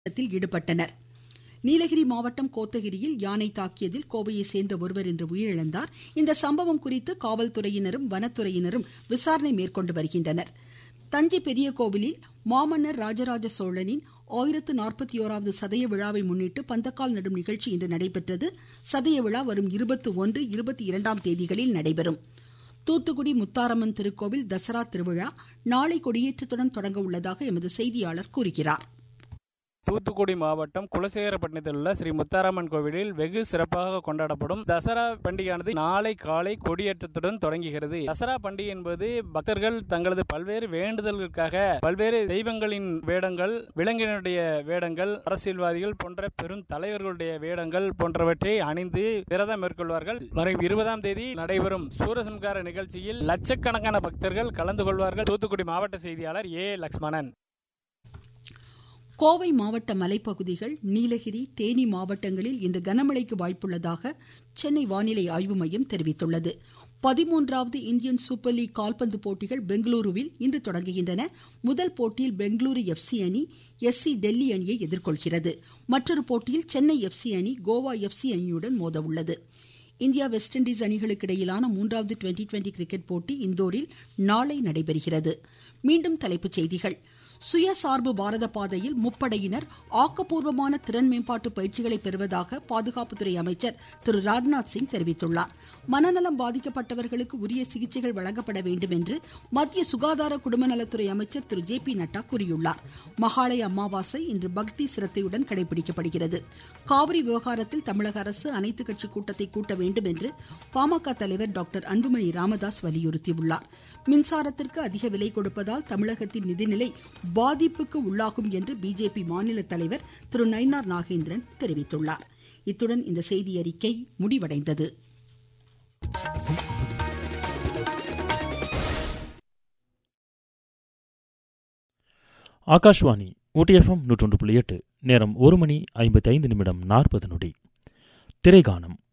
போராட்டத்தில் ஈடுபட்டனர் நீலகிரி மாவட்டம் கோத்தகிரியில் யானை தாக்கியதில் கோவையை சேர்ந்த ஒருவர் இன்று உயிரிழந்தார் இந்த சம்பவம் குறித்து காவல்துறையினரும் வனத்துறையினரும் விசாரணை மேற்கொண்டு வருகின்றனர் தஞ்சை பெரிய கோவிலில் மாமன்னர் ராஜராஜ சோழனின் ஆயிரத்து நாற்பத்தி ஓராவது சதய விழாவை முன்னிட்டு பந்தக்கால் நடும் நிகழ்ச்சி இன்று நடைபெற்றது சதய விழா வரும் இருபத்தி ஒன்று இருபத்தி இரண்டாம் தேதிகளில் நடைபெறும் தூத்துக்குடி முத்தாரம்மன் திருக்கோவில் தசரா திருவிழா நாளை கொடியேற்றத்துடன் தொடங்க உள்ளதாக எமது செய்தியாளர் கூறுகிறார் தூத்துக்குடி மாவட்டம் குலசேகரப்பட்டினத்தில் உள்ள ஸ்ரீ முத்தாரம்மன் கோவிலில் வெகு சிறப்பாக கொண்டாடப்படும் தசரா பண்டிகையானது நாளை காலை கொடியேற்றத்துடன் தொடங்குகிறது தசரா பண்டிகை என்பது பக்தர்கள் தங்களது பல்வேறு வேண்டுதல்களுக்காக பல்வேறு தெய்வங்களின் வேடங்கள் விலங்கினுடைய வேடங்கள் அரசியல்வாதிகள் போன்ற பெரும் தலைவர்களுடைய வேடங்கள் போன்றவற்றை அணிந்து விரதம் மேற்கொள்வார்கள் வரும் இருபதாம் தேதி நடைபெறும் சூரசம்கார நிகழ்ச்சியில் லட்சக்கணக்கான பக்தர்கள் கலந்து கொள்வார்கள் தூத்துக்குடி மாவட்ட செய்தியாளர் ஏ லக்ஷ்மணன் கோவை மாவட்ட மலைப்பகுதிகள் நீலகிரி தேனி மாவட்டங்களில் இன்று கனமழைக்கு வாய்ப்புள்ளதாக சென்னை வானிலை ஆய்வு மையம் தெரிவித்துள்ளது பதிமூன்றாவது இந்தியன் சூப்பர் லீக் கால்பந்து போட்டிகள் பெங்களூருவில் இன்று தொடங்குகின்றன முதல் போட்டியில் பெங்களூரு எஃப்சி அணி எஸ் சி டெல்லி அணியை எதிர்கொள்கிறது மற்றொரு போட்டியில் சென்னை எஃப்சி அணி கோவா எஃப்சி அணியுடன் மோத உள்ளது இந்தியா வெஸ்ட் இண்டீஸ் அணிகளுக்கு இடையிலான மூன்றாவது டுவெண்டி டுவெண்டி கிரிக்கெட் போட்டி இந்தோரில் நாளை நடைபெறுகிறது மீண்டும் தலைப்புச் செய்திகள் சுயசார்பு பாரத பாதையில் முப்படையினர் ஆக்கப்பூர்வமான திறன் மேம்பாட்டு பயிற்சிகளை பெறுவதாக பாதுகாப்புத்துறை அமைச்சர் திரு ராஜ்நாத் சிங் தெரிவித்துள்ளார் மனநலம் பாதிக்கப்பட்டவர்களுக்கு உரிய சிகிச்சைகள் வழங்கப்பட வேண்டும் என்று மத்திய சுகாதார குடும்ப நலத்துறை அமைச்சர் திரு ஜே பி நட்டா கூறியுள்ளார் மகாலய அமாவாசை இன்று பக்தி சிரத்தையுடன் கடைபிடிக்கப்படுகிறது காவிரி விவகாரத்தில் தமிழக அரசு அனைத்து கட்சி கூட்டத்தை கூட்ட வேண்டும் என்று பாமக தலைவர் டாக்டர் அன்புமணி ராமதாஸ் வலியுறுத்தியுள்ளார் மின்சாரத்திற்கு அதிக விலை கொடுப்பதால் தமிழகத்தின் நிதிநிலை பாதிப்புக்கு உள்ளாகும் என்று பிஜேபி மாநில தலைவர் திரு நயினார் நாகேந்திரன் தெரிவித்துள்ளார் இத்துடன் இந்த செய்தி அறிக்கை முடிவடைந்தது ஆகாஷ்வாணி ஊட்டி எஃப்எம் நூற்றொன்று புள்ளி எட்டு நேரம் ஒரு மணி ஐம்பத்தி ஐந்து நிமிடம் நாற்பது நொடி திரைகானம்